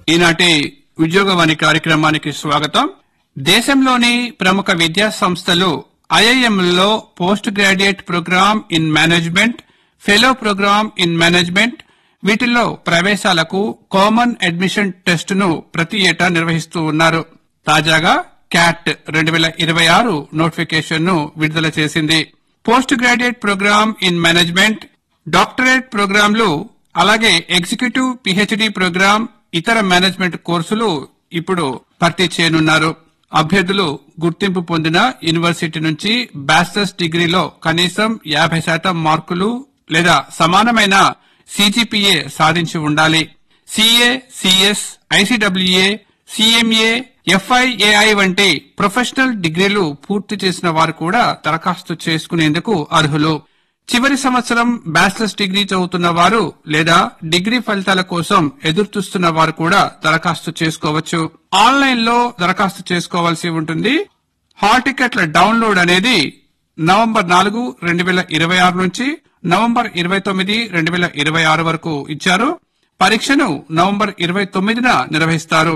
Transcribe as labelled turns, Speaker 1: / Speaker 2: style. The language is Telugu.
Speaker 1: ఈనాటి ఉద్యోగవాణి కార్యక్రమానికి స్వాగతం దేశంలోని ప్రముఖ విద్యా సంస్థలు ఐఐఎంలలో post graduate programme in management fellow programme in management వీటిల్లో ప్రవేశాలకు కామన్ అడ్మిషన్ టెస్ట్ ను ప్రతి ఏటా నిర్వహిస్తూ ఉన్నారు తాజాగా క్యాట్ రెండు వేల ఇరవై ఆరు నోటిఫికేషన్ ను విడుదల చేసింది post graduate programme in management doctorate ప్రోగ్రాంలు అలాగే ఎగ్జిక్యూటివ్ పిహెచ్డి ప్రోగ్రాం ఇతర మేనేజ్మెంట్ కోర్సులు ఇప్పుడు భర్తీ చేయనున్నారు అభ్యర్థులు గుర్తింపు పొందిన యూనివర్సిటీ నుంచి బ్యాచిలర్స్ డిగ్రీలో కనీసం యాభై శాతం మార్కులు లేదా సమానమైన సిజిపిఏ సాధించి ఉండాలి CA CS ICWA CMA FIAI వంటి ప్రొఫెషనల్ డిగ్రీలు పూర్తి చేసిన వారు కూడా దరఖాస్తు చేసుకునేందుకు అర్హులు చివరి సంవత్సరం బ్యాచిలర్స్ డిగ్రీ చదువుతున్న వారు లేదా డిగ్రీ ఫలితాల కోసం ఎదురుచూస్తున్న వారు కూడా దరఖాస్తు చేసుకోవచ్చు ఆన్లైన్ లో దరఖాస్తు చేసుకోవాల్సి ఉంటుంది హాల్ టికెట్ల డౌన్లోడ్ అనేది నవంబర్ నాలుగు రెండు వేల ఇరవై ఆరు నుంచి నవంబర్ ఇరవై తొమ్మిది రెండు వేల ఇరవై ఆరు వరకు ఇచ్చారు పరీక్షను నవంబర్ ఇరవై తొమ్మిదిన నిర్వహిస్తారు